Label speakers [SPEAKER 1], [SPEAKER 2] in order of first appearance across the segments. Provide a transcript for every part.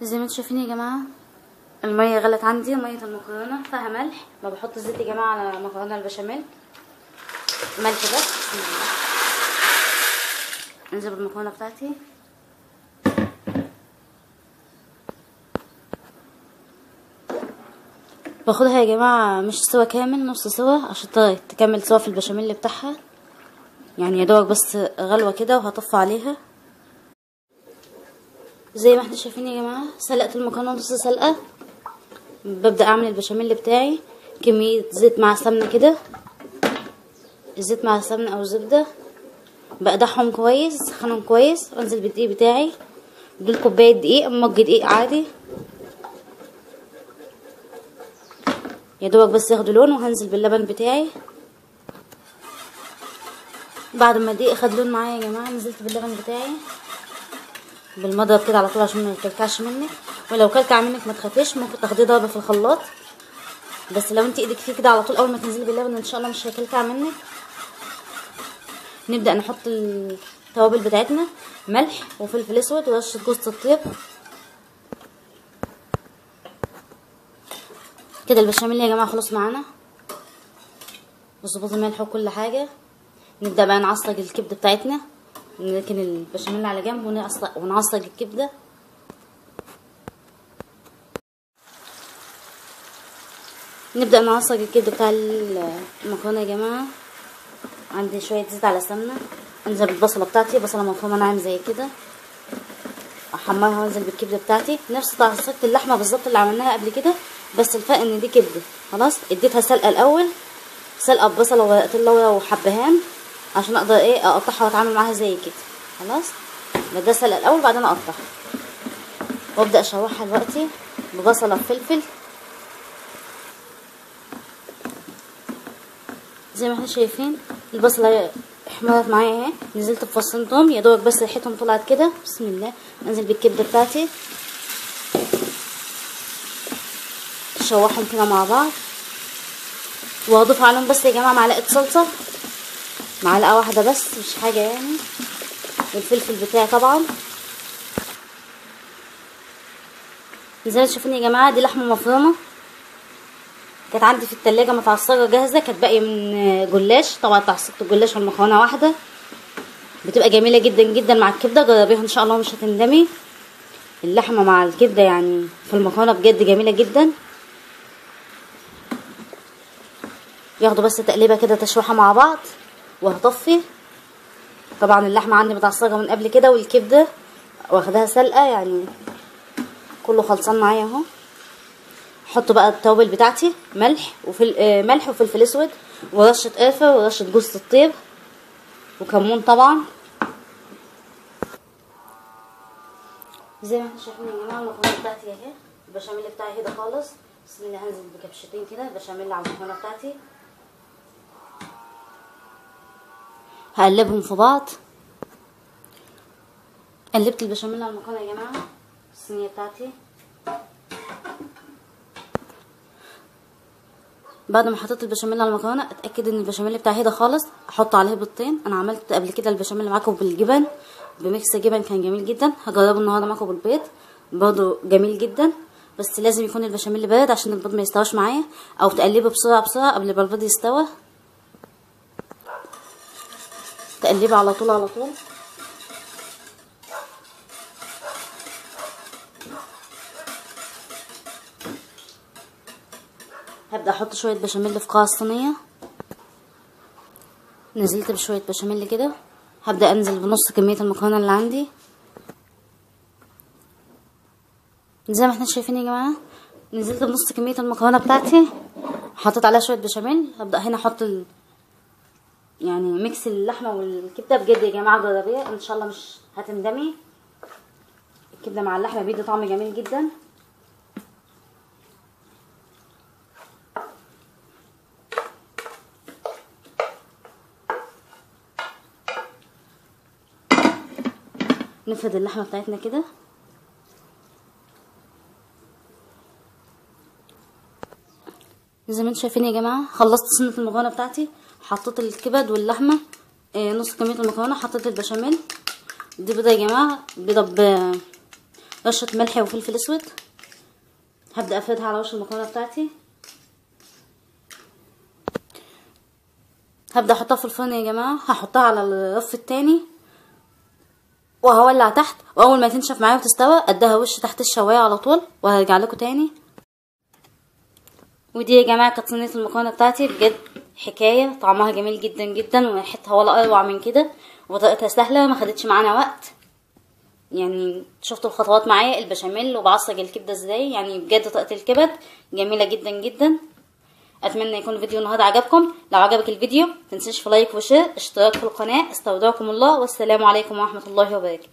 [SPEAKER 1] زي ما انتم شايفين يا جماعه الميه غلت عندي ميه المكرونه فيها ملح ما بحط الزيت يا جماعه على مكرونه البشاميل ملح بس بسم الله. انزل بالمكرونه بتاعتي باخدها يا جماعه مش سوا كامل نص سوا عشان ت- تكمل سوا في البشاميل بتاعها يعني يا دوبك بس غلوه كده وهطفي عليها زي ما احنا شايفين يا جماعه سلقت المكرونه نص سلقه ببدا اعمل البشاميل بتاعي كميه زيت مع سمنه كده الزيت مع سمنه او زبده بقدحهم كويس اسخنهم كويس وانزل بالدقيق بتاعي دول كوبايه دقيق مج دقيق عادي يا دوبك بس ياخدوا لون وهنزل باللبن بتاعي بعد ما الدقيق خد لون معايا يا جماعه نزلت باللبن بتاعي بالمضرب كده على طول عشان ما يكلكعش منك ولو كلكع منك ما تخافيش ممكن تاخديه ضربه في الخلاط بس لو انت ايدك فيه كده على طول اول ما تنزلي باللبن ان شاء الله مش هيكلكع منك نبدا نحط التوابل بتاعتنا ملح وفلفل اسود ورشه جوز الطيب كده البشاميل يا جماعه خلص معانا وظبط الملح وكل حاجه نبدا بقى نعصج الكبده بتاعتنا نركن البشاميل على جنب ونعصج ونعصج الكبده نبدا نعصج الكبده بتاع المكرونه يا جماعه عندي شويه زيت على سمنه انزل بالبصله بتاعتي بصله مفرومه ناعم زي كده احمرها وانزل بالكبده بتاعتي نفس تعصيجه اللحمه بالظبط اللي عملناها قبل كده بس الفرق ان دي كبده خلاص اديتها سلقه الاول سلقه ببصله وورقه اللورا وحبهان عشان اقدر ايه اقطعها واتعامل معاها زي كده خلاص ده سلقه الاول بعدين اقطعها وابدا اشوحها دلوقتي ببصله وفلفل زي ما احنا شايفين البصله احمرت معايا اهي نزلت بفصين توم يا دوبك بس ريحتهم طلعت كده بسم الله انزل بالكبده بتاعتي اشوحهم كده مع بعض واضيف عليهم بس يا جماعه معلقه صلصه معلقه واحده بس مش حاجه يعني والفلفل بتاعي طبعا زي ما تشوفون يا جماعه دي لحمه مفرومه كانت عندي في التلاجة متعصجة جاهزة كانت باقية من جلاش طبعا تعصجت الجلاش والمكرونة واحدة بتبقى جميلة جدا جدا مع الكبدة جربيها ان شاء الله مش هتندمي اللحمة مع الكبدة يعني في المكرونة بجد جميلة جدا ياخدوا بس تقليبة كده تشويحة مع بعض وهطفي طبعا اللحمة عندي متعصجة من قبل كده والكبدة واخدها سلقة يعني كله خلصان معايا اهو احط بقى التوابل بتاعتي ملح وفل... آه ملح وفلفل اسود ورشه قرفه ورشه جوز الطيب وكمون طبعا زي ما احنا شايفين يا جماعه المكرونه بتاعتي اهي البشاميل بتاعي كده خالص بسم الله هنزل بكبشتين كده بشاميل على المكرونه بتاعتي هقلبهم في بعض قلبت البشاميل على المكرونه يا جماعه الصينيه بتاعتي بعد ما حطيت البشاميل على المكرونه اتاكد ان البشاميل بتاعي ده خالص احط عليه بيضتين انا عملت قبل كده البشاميل معاكم بالجبن بميكس جبن كان جميل جدا هجربه النهارده معاكم بالبيض برضه جميل جدا بس لازم يكون البشاميل بارد عشان البيض ما يستواش معايا او تقلبه بسرعه بسرعه قبل ما البيض يستوى تقلبه على طول على طول هبدا احط شويه بشاميل في قاع الصينيه نزلت بشويه بشاميل كده هبدا انزل بنص كميه المكرونه اللي عندي زي ما احنا شايفين يا جماعه نزلت بنص كميه المكرونه بتاعتي حطيت عليها شويه بشاميل هبدا هنا احط ال... يعني ميكس اللحمه والكبده بجد يا جماعه جربيه ان شاء الله مش هتندمي الكبده مع اللحمه بيدي طعم جميل جدا نفرد اللحمه بتاعتنا كده زي ما انتم شايفين يا جماعه خلصت صينيه المكرونه بتاعتي حطيت الكبد واللحمه اه نص كميه المكرونه حطيت البشاميل دي بيضه يا جماعه بيضه ب رشه ملح وفلفل اسود هبدا افردها على وش المكرونه بتاعتي هبدا احطها في الفرن يا جماعه هحطها على الرف التاني وهولع تحت واول ما تنشف معايا وتستوى اديها وش تحت الشوايه على طول وهرجع لكم تاني ودي يا جماعه كانت صينيه المكرونه بتاعتي بجد حكايه طعمها جميل جدا جدا وريحتها ولا اروع من كده وطريقتها سهله ما خدتش معانا وقت يعني شفتوا الخطوات معايا البشاميل وبعصج الكبده ازاي يعني بجد طريقه الكبد جميله جدا جدا اتمنى يكون الفيديو النهارده عجبكم لو عجبك الفيديو متنسيش في لايك وشير اشتراك في القناه استودعكم الله والسلام عليكم ورحمه الله وبركاته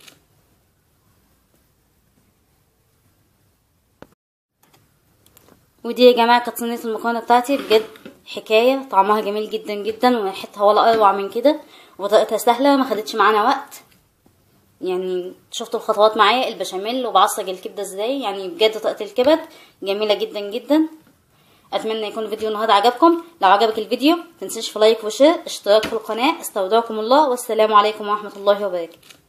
[SPEAKER 1] ودي يا جماعه كانت صينيه المكرونه بتاعتي بجد حكايه طعمها جميل جدا جدا وريحتها ولا اروع من كده وطريقتها سهله ما خدتش معانا وقت يعني شفتوا الخطوات معايا البشاميل وبعصج الكبده ازاي يعني بجد طريقه الكبد جميله جدا جدا اتمنى يكون الفيديو النهارده عجبكم لو عجبك الفيديو متنسيش في لايك وشير اشتراك في القناه استودعكم الله والسلام عليكم ورحمه الله وبركاته